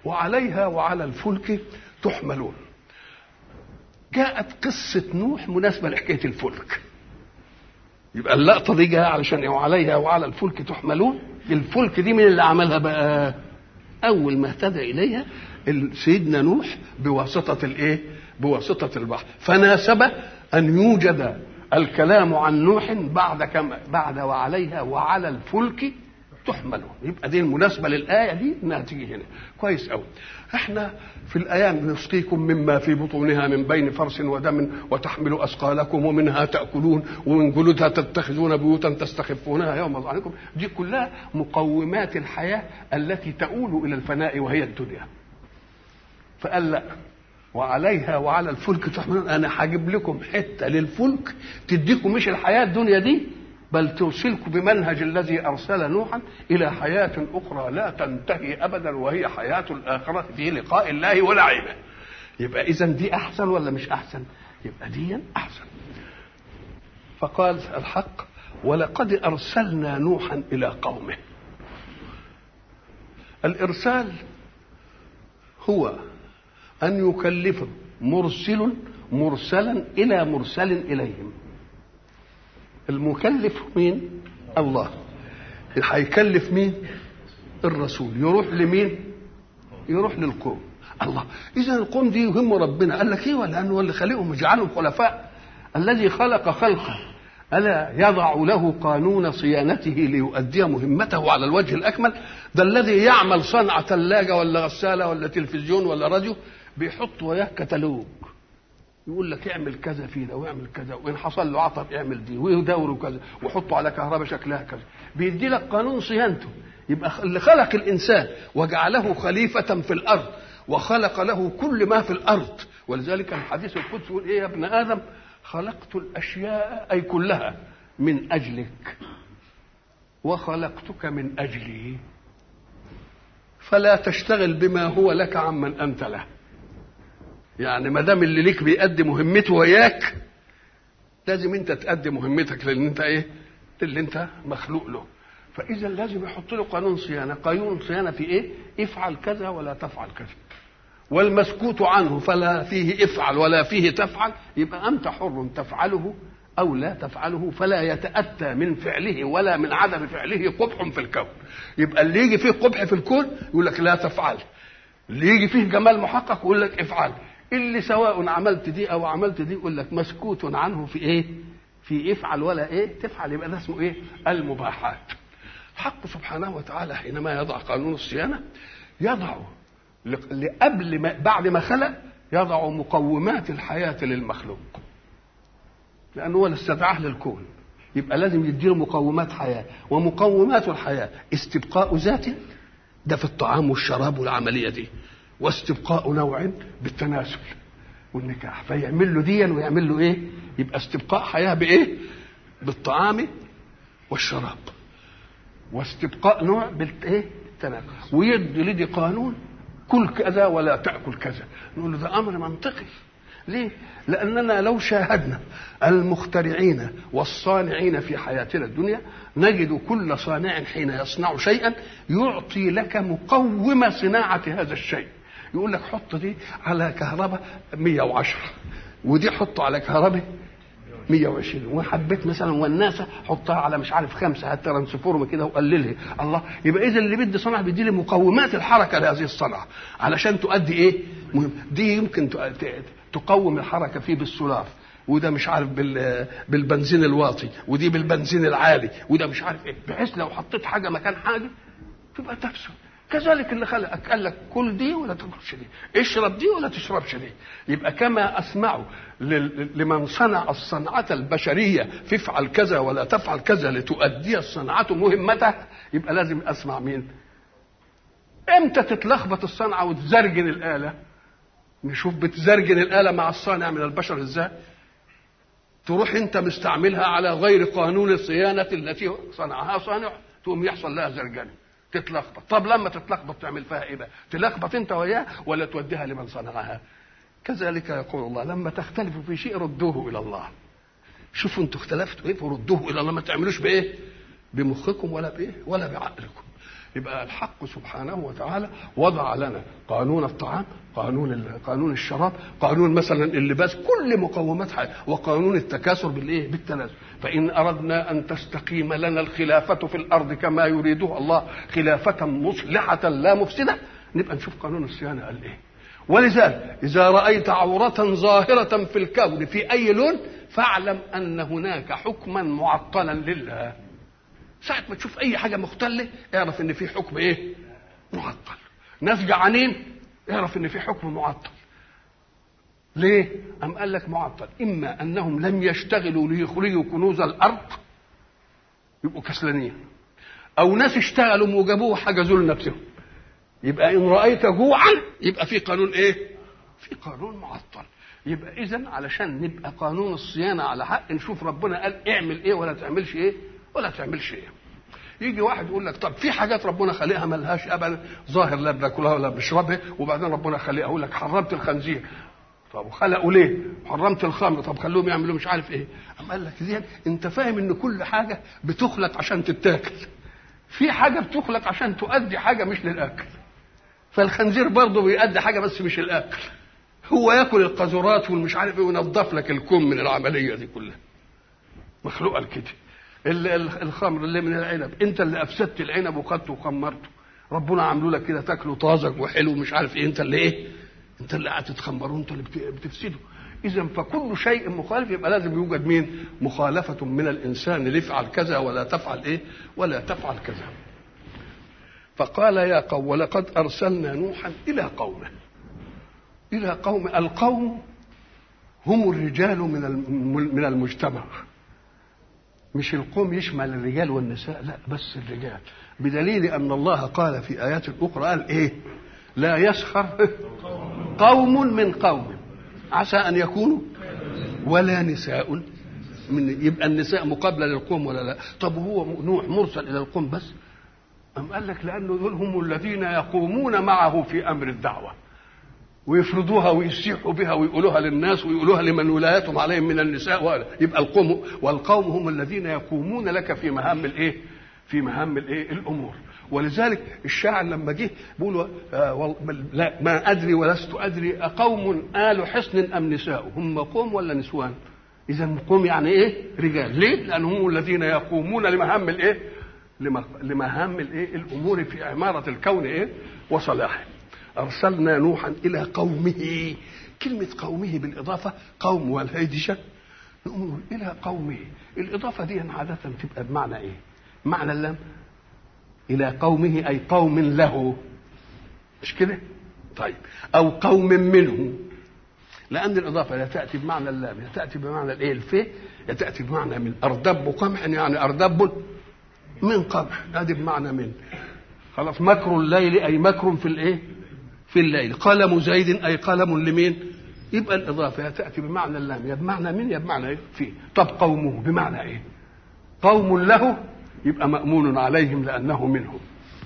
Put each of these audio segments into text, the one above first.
وعليها وعلى الفلك تحملون جاءت قصة نوح مناسبة لحكاية الفلك يبقى اللقطة دي جاء علشان وعليها وعلى الفلك تحملون الفلك دي من اللي عملها بقى أول ما اهتدى إليها سيدنا نوح بواسطة الإيه؟ بواسطة البحر فناسب أن يوجد الكلام عن نوح بعد كما بعد وعليها وعلى الفلك تحملون يبقى دي المناسبة للآية دي إنها تيجي هنا كويس أوي احنا في الأيام نسقيكم مما في بطونها من بين فرس ودم وتحمل أثقالكم ومنها تأكلون ومن جلودها تتخذون بيوتا تستخفونها يوم ظهركم دي كلها مقومات الحياة التي تؤول إلى الفناء وهي الدنيا فقال لا وعليها وعلى الفلك تحملون انا هجيب لكم حته للفلك تديكم مش الحياه الدنيا دي بل توصلكم بمنهج الذي ارسل نوحا الى حياه اخرى لا تنتهي ابدا وهي حياه الاخره في لقاء الله ونعيمه يبقى اذا دي احسن ولا مش احسن يبقى دي احسن فقال الحق ولقد ارسلنا نوحا الى قومه الارسال هو أن يكلف مرسل مرسلا إلى مرسل إليهم المكلف مين الله هيكلف مين الرسول يروح لمين يروح للقوم الله اذا القوم دي يهم ربنا قال لك ايه لانه هو اللي خلقهم يجعلهم خلفاء الذي خلق خلقه الا يضع له قانون صيانته ليؤدي مهمته على الوجه الاكمل ده الذي يعمل صنعه ثلاجه ولا غساله ولا تلفزيون ولا راديو بيحط وياه كتالوج يقول لك اعمل كذا في ده واعمل كذا وان حصل له عطب اعمل دي ويدور كذا وحطه على كهرباء شكلها كذا بيدي لك قانون صيانته يبقى اللي خلق الانسان وجعله خليفه في الارض وخلق له كل ما في الارض ولذلك الحديث القدسي يقول ايه يا ابن ادم خلقت الاشياء اي كلها من اجلك وخلقتك من اجلي فلا تشتغل بما هو لك عمن انت له يعني ما دام اللي ليك بيأدي مهمته وياك لازم انت تأدي مهمتك لان انت ايه اللي انت مخلوق له فاذا لازم يحط له قانون صيانه قانون صيانه في ايه افعل كذا ولا تفعل كذا والمسكوت عنه فلا فيه افعل ولا فيه تفعل يبقى انت حر تفعله او لا تفعله فلا يتاتى من فعله ولا من عدم فعله قبح في الكون يبقى اللي يجي فيه قبح في الكون يقول لك لا تفعل اللي يجي فيه جمال محقق يقول لك افعل اللي سواء عملت دي او عملت دي يقول لك مسكوت عنه في ايه في افعل ولا ايه تفعل يبقى ده اسمه ايه المباحات الحق سبحانه وتعالى حينما يضع قانون الصيانه يضع قبل ما بعد ما خلق يضع مقومات الحياه للمخلوق لانه هو اللي استدعاه للكون يبقى لازم يديله مقومات حياه ومقومات الحياه استبقاء ذات ده في الطعام والشراب والعمليه دي واستبقاء نوع بالتناسل والنكاح فيعمل له ديا ويعمل له ايه يبقى استبقاء حياه بايه بالطعام والشراب واستبقاء نوع بالايه التناسل ويدي لدي قانون كل كذا ولا تاكل كذا نقول له ده امر منطقي ليه لاننا لو شاهدنا المخترعين والصانعين في حياتنا الدنيا نجد كل صانع حين يصنع شيئا يعطي لك مقوم صناعه هذا الشيء يقول لك حط دي على كهرباء 110 ودي حطه على كهرباء 120 وحبيت مثلا والناسه حطها على مش عارف خمسه هات ترانسفورم كده وقللها الله يبقى اذا اللي بدي صنع بيدي لي مقومات الحركه لهذه الصنعه علشان تؤدي ايه؟ مهم دي يمكن تقوم الحركه فيه بالسولار وده مش عارف بالبنزين الواطي ودي بالبنزين العالي وده مش عارف ايه بحيث لو حطيت حاجه مكان حاجه تبقى تفسد كذلك اللي خلقك قال لك كل دي ولا تاكلش دي اشرب دي ولا تشربش دي يبقى كما اسمع لمن صنع الصنعة البشرية فافعل كذا ولا تفعل كذا لتؤدي الصنعة مهمتها يبقى لازم اسمع مين امتى تتلخبط الصنعة وتزرجن الآلة نشوف بتزرجن الآلة مع الصانع من البشر ازاي تروح انت مستعملها على غير قانون الصيانة التي صنعها صانع تقوم يحصل لها زرجنه تتلخبط طب لما تتلخبط تعمل فيها ايه بقى تلخبط انت وياه ولا توديها لمن صنعها كذلك يقول الله لما تختلفوا في شيء ردوه الى الله شوفوا انتوا اختلفتوا ايه فردوه الى الله ما تعملوش بايه بمخكم ولا بايه ولا بعقلكم يبقى الحق سبحانه وتعالى وضع لنا قانون الطعام قانون قانون الشراب قانون مثلا اللباس كل مقومات حياة وقانون التكاثر بالايه بالتناسل فان اردنا ان تستقيم لنا الخلافه في الارض كما يريدها الله خلافه مصلحه لا مفسده نبقى نشوف قانون الصيانه قال ايه ولذلك اذا رايت عوره ظاهره في الكون في اي لون فاعلم ان هناك حكما معطلا لله ساعة ما تشوف أي حاجة مختلة اعرف إن في حكم إيه؟ معطل. ناس جعانين اعرف إن في حكم معطل. ليه؟ أم قال لك معطل، إما أنهم لم يشتغلوا ليخرجوا كنوز الأرض يبقوا كسلانين. أو ناس اشتغلوا وجابوه حجزوا لنفسهم. يبقى إن رأيت جوعا يبقى في قانون إيه؟ في قانون معطل. يبقى إذا علشان نبقى قانون الصيانة على حق نشوف ربنا قال اعمل إيه ولا تعملش إيه؟ ولا تعملش ايه يجي واحد يقول لك طب في حاجات ربنا خلقها ملهاش ابدا ظاهر لا بناكلها ولا بنشربها وبعدين ربنا خلقها يقول لك حرمت الخنزير طب وخلقوا ليه؟ حرمت الخمر طب خلوهم يعملوا مش عارف ايه اما قال لك زين انت فاهم ان كل حاجه بتخلق عشان تتاكل في حاجه بتخلق عشان تؤدي حاجه مش للاكل فالخنزير برضه بيؤدي حاجه بس مش الاكل هو ياكل القذورات والمش عارف ايه وينظف لك الكم من العمليه دي كلها مخلوقه كده الخمر اللي من العنب انت اللي افسدت العنب وخدته وخمرته ربنا عامله لك كده تاكله طازج وحلو مش عارف ايه انت اللي ايه انت اللي قاعد تتخمره انت اللي بتفسده اذا فكل شيء مخالف يبقى لازم يوجد مين مخالفه من الانسان لافعل كذا ولا تفعل ايه ولا تفعل كذا فقال يا قوم ولقد ارسلنا نوحا الى قومه الى قوم القوم هم الرجال من من المجتمع مش القوم يشمل الرجال والنساء لا بس الرجال بدليل ان الله قال في ايات اخرى قال ايه لا يسخر قوم من قوم عسى ان يكونوا ولا نساء من يبقى النساء مقابله للقوم ولا لا طب هو نوح مرسل الى القوم بس أم قال لك لأنه دول هم الذين يقومون معه في أمر الدعوة ويفرضوها ويسيحوا بها ويقولوها للناس ويقولوها لمن ولايتهم عليهم من النساء يبقى القوم والقوم هم الذين يقومون لك في مهام الايه؟ في مهام الايه؟ الامور ولذلك الشاعر لما جه بيقول آه لا ما ادري ولست ادري اقوم آل حصن ام نساء هم قوم ولا نسوان؟ اذا قوم يعني ايه؟ رجال ليه؟ لانهم هم الذين يقومون لمهام الايه؟ لمهام الايه؟ الامور في عماره الكون ايه؟ وصلاحه أرسلنا نوحا إلى قومه كلمة قومه بالإضافة قوم والهيدشة نقول إلى قومه الإضافة دي عادة تبقى بمعنى إيه؟ معنى اللام إلى قومه أي قوم له مش كده؟ طيب أو قوم منه لأن الإضافة لا تأتي بمعنى اللام لا تأتي بمعنى الإيه الفي لا تأتي بمعنى من أردب قمح يعني أردب من قمح هذه بمعنى من خلاص مكر الليل أي مكر في الإيه؟ في الليل قلم زيد أي قلم لمين يبقى الإضافة تأتي بمعنى اللام يا بمعنى من يا بمعنى إيه في طب قومه بمعنى إيه قوم له يبقى مأمون عليهم لأنه منهم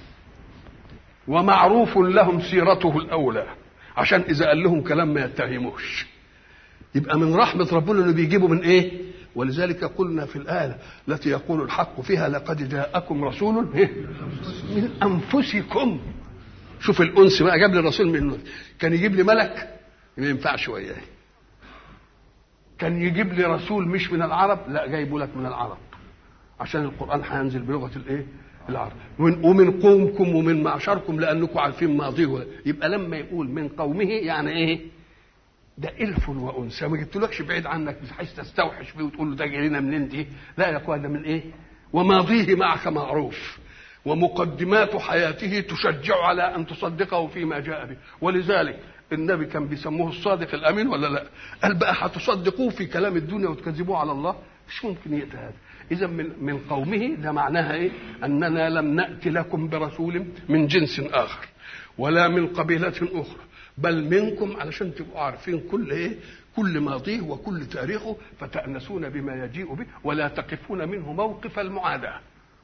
ومعروف لهم سيرته الأولى عشان إذا قال لهم كلام ما يتهموش يبقى من رحمة ربنا إنه بيجيبوا من إيه ولذلك قلنا في الآية التي يقول الحق فيها لقد جاءكم رسول من أنفسكم شوف الانس بقى جاب لي الرسول من كان يجيب لي ملك ما ينفعش وياه كان يجيب لي رسول مش من العرب لا جايبه لك من العرب عشان القران هينزل بلغه الايه العرب ومن قومكم ومن معشركم لانكم عارفين ماضيه يبقى لما يقول من قومه يعني ايه ده الف وانثى ما جبتلكش بعيد عنك بحيث تستوحش فيه وتقول له ده جاي لنا منين دي لا يا اخوان ده من ايه وماضيه معك معروف ومقدمات حياته تشجع على ان تصدقه فيما جاء به ولذلك النبي كان بيسموه الصادق الامين ولا لا قال بقى هتصدقوه في كلام الدنيا وتكذبوه على الله مش ممكن يأتي هذا اذا من من قومه ده معناها ايه اننا لم نأتي لكم برسول من جنس اخر ولا من قبيلة اخرى بل منكم علشان تبقوا عارفين كل ايه كل ماضيه وكل تاريخه فتأنسون بما يجيء به ولا تقفون منه موقف المعاداه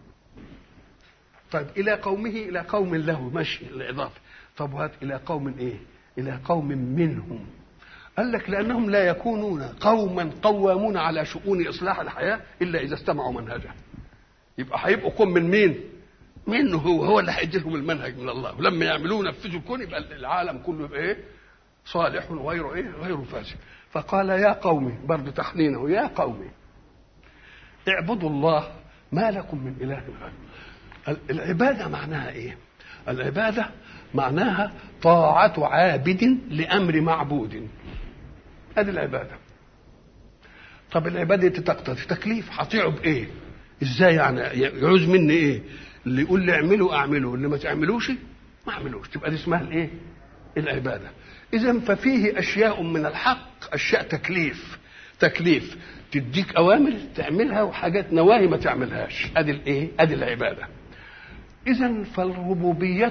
طيب الى قومه الى قوم له ماشي الاضافه طب وهات الى قوم ايه الى قوم منهم قال لك لانهم لا يكونون قوما قوامون على شؤون اصلاح الحياه الا اذا استمعوا منهجه يبقى هيبقوا قوم من مين منه هو هو اللي هيدي لهم المنهج من الله ولما يعملوه ينفذوا الكون يبقى العالم كله يبقى ايه صالح وغير ايه غير فاسد فقال يا قومي برضه تحنينه يا قومي اعبدوا الله ما لكم من اله غيره العباده معناها ايه العباده معناها طاعه عابد لامر معبود هذه العباده طب العباده دي تقتضي تكليف هطيعه بايه ازاي يعني يعوز مني ايه اللي يقول لي اعمله اعمله اللي ما تعملوش ما اعملوش تبقى دي اسمها الايه العباده اذا ففيه اشياء من الحق اشياء تكليف تكليف تديك اوامر تعملها وحاجات نواهي ما تعملهاش ادي الايه ادي العباده اذا فالربوبيه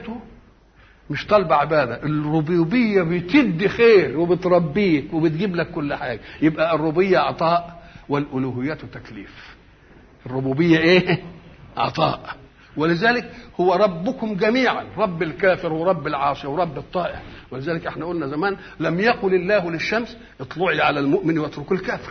مش طالبه عباده الربوبيه بتدي خير وبتربيك وبتجيب لك كل حاجه يبقى الربوبيه عطاء والالوهيه تكليف الربوبيه ايه عطاء ولذلك هو ربكم جميعا رب الكافر ورب العاصي ورب الطائع ولذلك احنا قلنا زمان لم يقل الله للشمس اطلعي على المؤمن واترك الكافر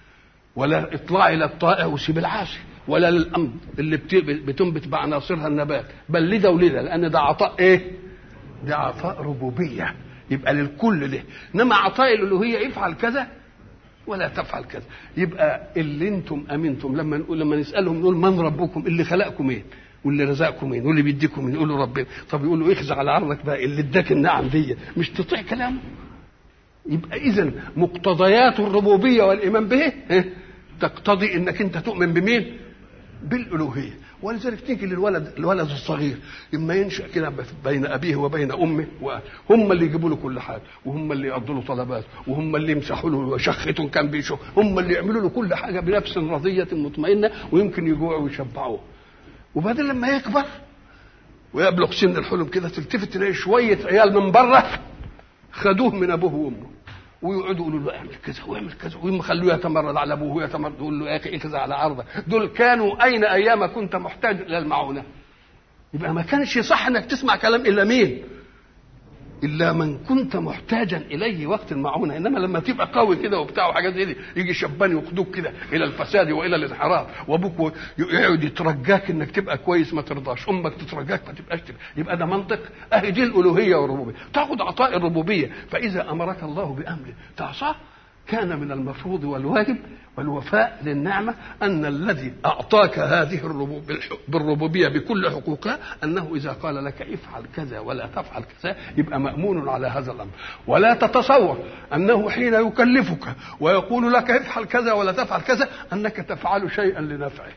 ولا اطلعي الى الطائع وسيب العاصي ولا للامر اللي بتنبت بعناصرها النبات بل لده ولده لان ده عطاء ايه؟ ده عطاء ربوبيه يبقى للكل له انما عطاء الالوهيه افعل كذا ولا تفعل كذا يبقى اللي انتم امنتم لما نقول لما نسالهم نقول من ربكم اللي خلقكم ايه؟ واللي رزقكم مين واللي بيديكم مين يقولوا ربنا طب يقولوا اخزع على عرضك بقى اللي اداك النعم دي مش تطيع كلامه يبقى اذا مقتضيات الربوبيه والايمان به تقتضي انك انت تؤمن بمين بالالوهيه ولذلك تيجي للولد الولد الصغير اما ينشا كده بين ابيه وبين امه وهم اللي يجيبوا له كل حاجه وهم اللي يقضوا له طلبات وهم اللي يمسحوا له شخته كان بيشخ هم اللي يعملوا له كل حاجه بنفس رضيه مطمئنه ويمكن يجوعوا ويشبعوه وبعدين لما يكبر ويبلغ سن الحلم كده تلتفت تلاقي شويه عيال من بره خدوه من ابوه وامه ويقعدوا يقولوا له اعمل كذا واعمل كذا ويما خلوه يتمرد على ابوه ويتمرد يقول له يا اخي كذا على عرضك دول كانوا اين ايام كنت محتاج الى المعونه يبقى ما كانش يصح انك تسمع كلام الا مين الا من كنت محتاجا اليه وقت المعونه انما لما تبقى قوي كده وبتاع وحاجات زي دي يجي شبان ياخدوك كده الى الفساد والى الانحراف وابوك يقعد يترجاك انك تبقى كويس ما ترضاش امك تترجاك ما تبقاش تبقى. يبقى ده منطق اهي دي الالوهيه والربوبيه تاخد عطاء الربوبيه فاذا امرك الله بامر تعصاه كان من المفروض والواجب والوفاء للنعمة أن الذي أعطاك هذه بالربوبية بكل حقوقها أنه إذا قال لك افعل كذا ولا تفعل كذا يبقى مأمون على هذا الأمر ولا تتصور أنه حين يكلفك ويقول لك افعل كذا ولا تفعل كذا أنك تفعل شيئا لنفعه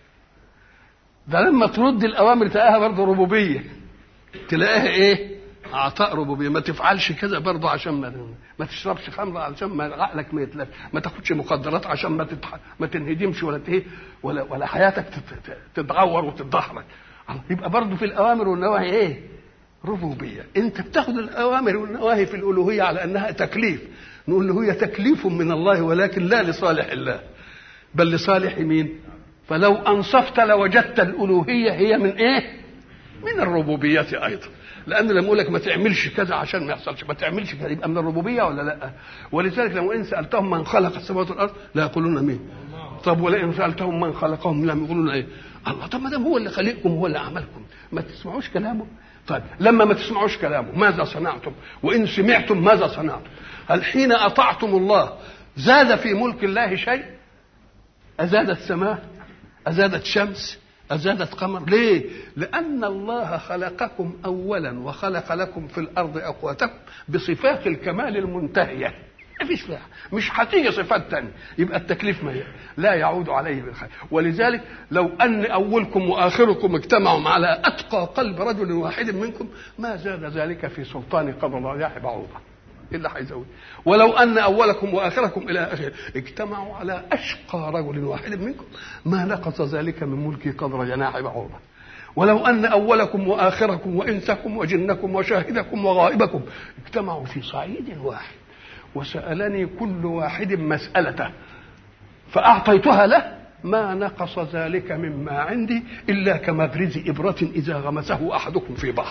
ده لما ترد الأوامر تلاقيها برضه ربوبية تلاقيها إيه عطاء ربوبيه ما تفعلش كذا برضه عشان ما ما تشربش خمره عشان ما عقلك ما يتلف ما تاخدش مخدرات عشان ما تتح... ما تنهدمش ولا ايه ولا ولا حياتك تتعور وتتدحرج يبقى برضه في الاوامر والنواهي ايه؟ ربوبيه انت بتاخد الاوامر والنواهي في الالوهيه على انها تكليف نقول له هي تكليف من الله ولكن لا لصالح الله بل لصالح مين؟ فلو انصفت لوجدت الالوهيه هي من ايه؟ من الربوبيه ايضا لان لما اقول لك ما تعملش كذا عشان ما يحصلش ما تعملش كذا يبقى من الربوبيه ولا لا ولذلك لو ان سالتهم من خلق السماوات والارض لا يقولون مين طب ولئن سالتهم من خلقهم لم يقولون ايه الله طب ما دام هو اللي خلقكم هو اللي عملكم ما تسمعوش كلامه طيب لما ما تسمعوش كلامه ماذا صنعتم وان سمعتم ماذا صنعتم هل حين اطعتم الله زاد في ملك الله شيء ازادت سماء ازادت شمس أزادت قمر ليه لأن الله خلقكم أولا وخلق لكم في الأرض أقواتكم بصفات الكمال المنتهية ما فيش فيها مش هتيجي صفات تانية يبقى التكليف ما لا يعود عليه بالخير ولذلك لو أن أولكم وآخركم اجتمعوا على أتقى قلب رجل واحد منكم ما زاد ذلك في سلطان قدر الله بعوضة إلا هيزود ولو أن أولكم وآخركم إلى آخره اجتمعوا على أشقى رجل واحد منكم ما نقص ذلك من ملكي قدر جناح بعوضة ولو أن أولكم وآخركم وإنسكم وجنكم وشاهدكم وغائبكم اجتمعوا في صعيد واحد وسألني كل واحد مسألته فأعطيتها له ما نقص ذلك مما عندي إلا كمبرز إبرة إذا غمسه أحدكم في بحر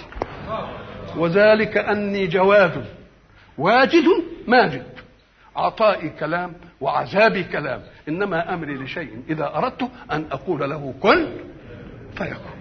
وذلك أني جواد واجد ماجد عطائي كلام وعذابي كلام انما امري لشيء اذا اردت ان اقول له كن فيكون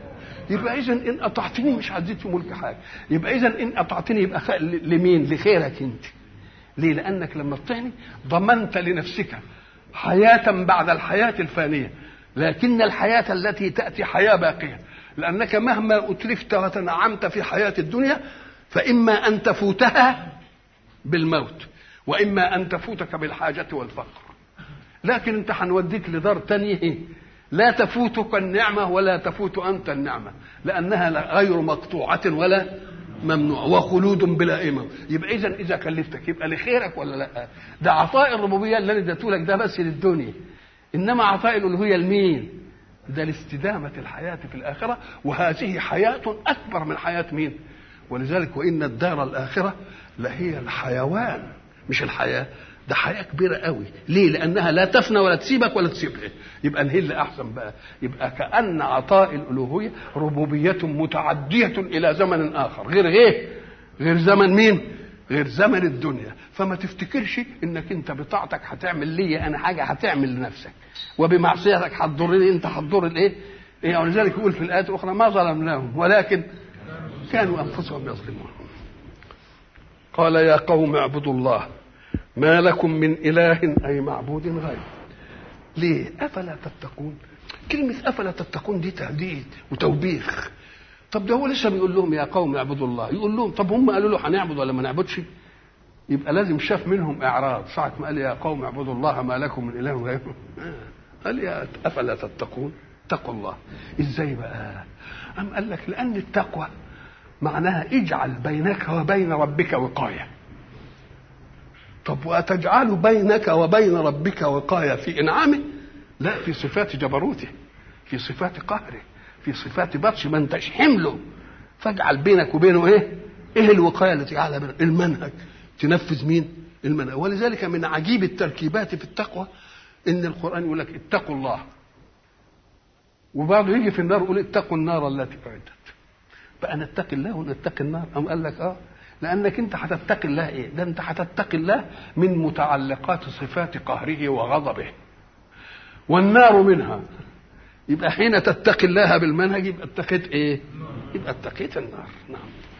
يبقى اذا ان اطعتني مش هزيد في ملك حاجه يبقى اذا ان اطعتني يبقى خ... لمين لخيرك انت ليه لانك لما تطيعني ضمنت لنفسك حياه بعد الحياه الفانيه لكن الحياه التي تاتي حياه باقيه لانك مهما اتلفت وتنعمت في حياه الدنيا فاما ان تفوتها بالموت واما ان تفوتك بالحاجه والفقر لكن انت هنوديك لدار تانية لا تفوتك النعمة ولا تفوت أنت النعمة لأنها غير مقطوعة ولا ممنوع وخلود بلا إمام يبقى إذا إذا كلفتك يبقى لخيرك ولا لا ده عطاء الربوبية اللي أنا اديته لك ده بس للدنيا إنما عطاء الألوهية لمين؟ ده لاستدامة الحياة في الآخرة وهذه حياة أكبر من حياة مين؟ ولذلك وإن الدار الآخرة لهي الحيوان مش الحياة ده حياه كبيره قوي ليه لانها لا تفنى ولا تسيبك ولا تسيبها يبقى هي اللي احسن بقى يبقى كان عطاء الالوهيه ربوبيه متعديه الى زمن اخر غير ايه غير زمن مين غير زمن الدنيا فما تفتكرش انك انت بطاعتك هتعمل لي انا حاجه هتعمل لنفسك وبمعصيتك هتضرني انت هتضر الايه إيه ولذلك يقول في الايات الاخرى ما ظلمناهم ولكن كانوا انفسهم يظلمون قال يا قوم اعبدوا الله ما لكم من إله أي معبود غيره ليه أفلا تتقون كلمة أفلا تتقون دي تهديد وتوبيخ طب ده هو لسه بيقول لهم يا قوم اعبدوا الله يقول لهم طب هم قالوا له هنعبد ولا ما نعبدش يبقى لازم شاف منهم اعراض ساعة ما قال يا قوم اعبدوا الله ما لكم من اله غيره قال يا افلا تتقون اتقوا الله ازاي بقى ام قال لك لان التقوى معناها اجعل بينك وبين ربك وقايه طب وأتجعل بينك وبين ربك وقاية في إنعامه لا في صفات جبروته في صفات قهره في صفات بطش ما انتش حمله فاجعل بينك وبينه ايه ايه الوقايه اللي تجعلها بينك المنهج تنفذ مين المنهج ولذلك من عجيب التركيبات في التقوى ان القران يقول لك اتقوا الله وبعضه يجي في النار يقول اتقوا النار التي اعدت بقى نتقي الله ونتقي النار ام قال لك اه لانك انت هتتقي الله ايه ده انت هتتقي الله من متعلقات صفات قهره وغضبه والنار منها يبقى حين تتقي الله بالمنهج يبقى اتقيت ايه يبقى اتقيت النار نعم